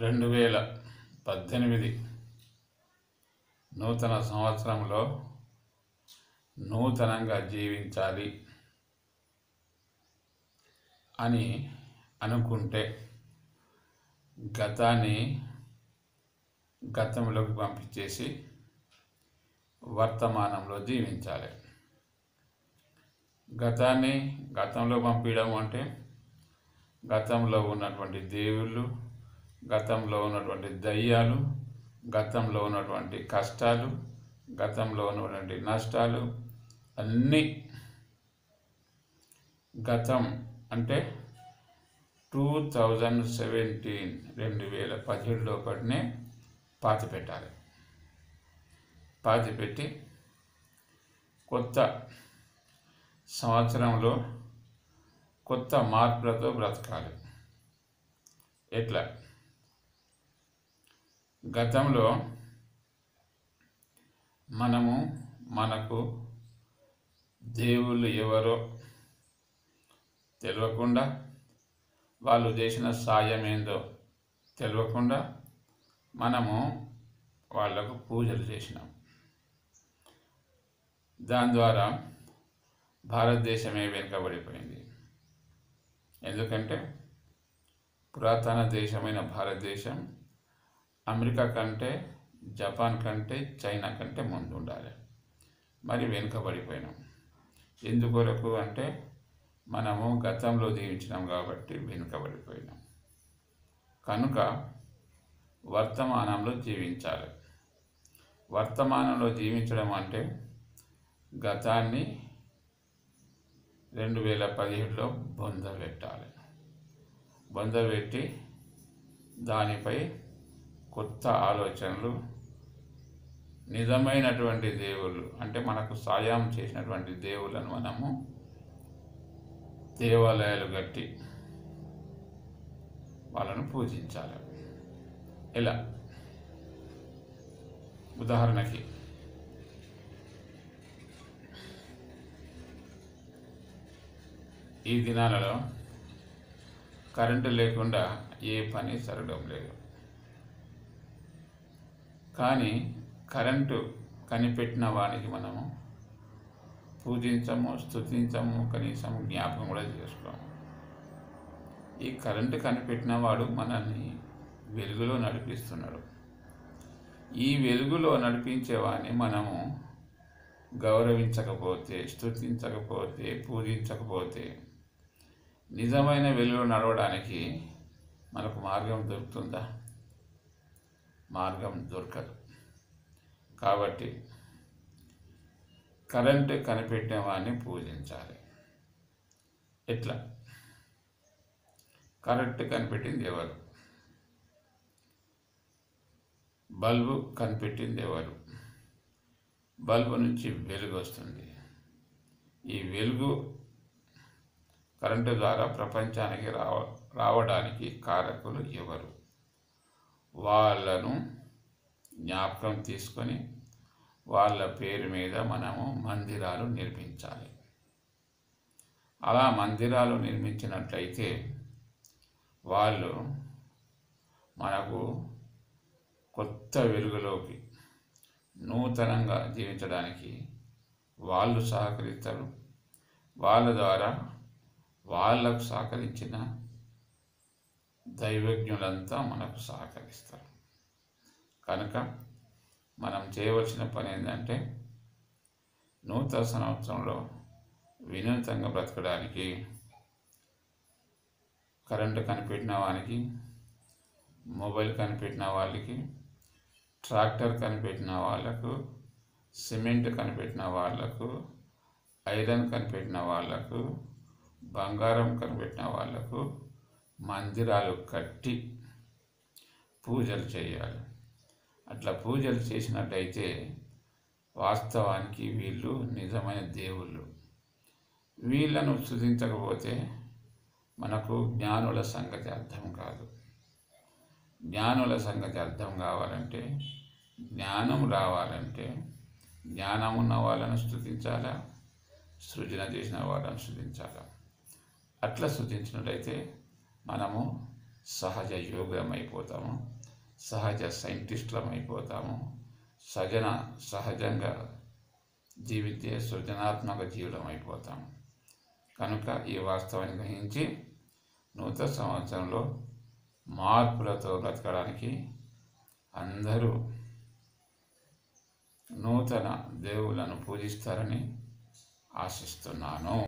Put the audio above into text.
రెండు వేల పద్దెనిమిది నూతన సంవత్సరంలో నూతనంగా జీవించాలి అని అనుకుంటే గతాన్ని గతంలోకి పంపించేసి వర్తమానంలో జీవించాలి గతాన్ని గతంలో పంపించడం అంటే గతంలో ఉన్నటువంటి దేవుళ్ళు గతంలో ఉన్నటువంటి దయ్యాలు గతంలో ఉన్నటువంటి కష్టాలు గతంలో ఉన్నటువంటి నష్టాలు అన్నీ గతం అంటే టూ థౌజండ్ సెవెంటీన్ రెండు వేల పదిహేడులో ఒకటినే పాతి పెట్టాలి పాతి పెట్టి కొత్త సంవత్సరంలో కొత్త మార్పులతో బ్రతకాలి ఎట్లా గతంలో మనము మనకు దేవుళ్ళు ఎవరో తెలియకుండా వాళ్ళు చేసిన సాయం ఏందో తెలియకుండా మనము వాళ్లకు పూజలు చేసినాం దాని ద్వారా భారతదేశమే వెనుకబడిపోయింది ఎందుకంటే పురాతన దేశమైన భారతదేశం అమెరికా కంటే జపాన్ కంటే చైనా కంటే ముందు ఉండాలి మరి వెనుకబడిపోయినాం ఎందుకొరకు అంటే మనము గతంలో జీవించినాం కాబట్టి వెనుకబడిపోయినాం కనుక వర్తమానంలో జీవించాలి వర్తమానంలో జీవించడం అంటే గతాన్ని రెండు వేల పదిహేడులో బొందబెట్టాలి బొందబెట్టి దానిపై కొత్త ఆలోచనలు నిజమైనటువంటి దేవుళ్ళు అంటే మనకు సాయం చేసినటువంటి దేవుళ్ళను మనము దేవాలయాలు కట్టి వాళ్ళను పూజించాలి ఎలా ఉదాహరణకి ఈ దినాలలో కరెంటు లేకుండా ఏ పని జరగడం లేదు కానీ కరెంటు కనిపెట్టిన వానికి మనము పూజించము స్తుతించము కనీసం జ్ఞాపకం కూడా చేసుకోము ఈ కరెంటు కనిపెట్టిన వాడు మనల్ని వెలుగులో నడిపిస్తున్నాడు ఈ వెలుగులో నడిపించేవాడిని మనము గౌరవించకపోతే స్తుతించకపోతే పూజించకపోతే నిజమైన వెలుగులో నడవడానికి మనకు మార్గం దొరుకుతుందా మార్గం దొరకదు కాబట్టి కరెంటు కనిపెట్టిన వాడిని పూజించాలి ఎట్లా కరెంటు కనిపెట్టింది ఎవరు బల్బు కనిపెట్టింది ఎవరు బల్బు నుంచి వెలుగు వస్తుంది ఈ వెలుగు కరెంటు ద్వారా ప్రపంచానికి రావ రావడానికి కారకులు ఎవరు వాళ్ళను జ్ఞాపకం తీసుకొని వాళ్ళ పేరు మీద మనము మందిరాలు నిర్మించాలి అలా మందిరాలు నిర్మించినట్లయితే వాళ్ళు మనకు కొత్త వెలుగులోకి నూతనంగా జీవించడానికి వాళ్ళు సహకరిస్తారు వాళ్ళ ద్వారా వాళ్ళకు సహకరించిన దైవజ్ఞులంతా మనకు సహకరిస్తారు కనుక మనం చేయవలసిన పని ఏంటంటే నూతన సంవత్సరంలో వినూతంగా బ్రతకడానికి కరెంటు కనిపెట్టిన వానికి మొబైల్ కనిపెట్టిన వాళ్ళకి ట్రాక్టర్ కనిపెట్టిన వాళ్ళకు సిమెంట్ కనిపెట్టిన వాళ్ళకు ఐరన్ కనిపెట్టిన వాళ్ళకు బంగారం కనిపెట్టిన వాళ్ళకు మందిరాలు కట్టి పూజలు చేయాలి అట్లా పూజలు చేసినట్టయితే వాస్తవానికి వీళ్ళు నిజమైన దేవుళ్ళు వీళ్ళను స్థుతించకపోతే మనకు జ్ఞానుల సంగతి అర్థం కాదు జ్ఞానుల సంగతి అర్థం కావాలంటే జ్ఞానం రావాలంటే జ్ఞానం ఉన్న వాళ్ళను స్థుతించాలా సృజన చేసిన వాళ్ళను స్థుతించాలా అట్లా స్థుతించినట్లయితే మనము సహజ యోగం అయిపోతాము సహజ సైంటిస్టులం అయిపోతాము సజన సహజంగా జీవితే సృజనాత్మక జీవులం అయిపోతాం కనుక ఈ వాస్తవాన్ని గ్రహించి నూతన సంవత్సరంలో మార్పులతో బ్రతకడానికి అందరూ నూతన దేవుళ్ళను పూజిస్తారని ఆశిస్తున్నాను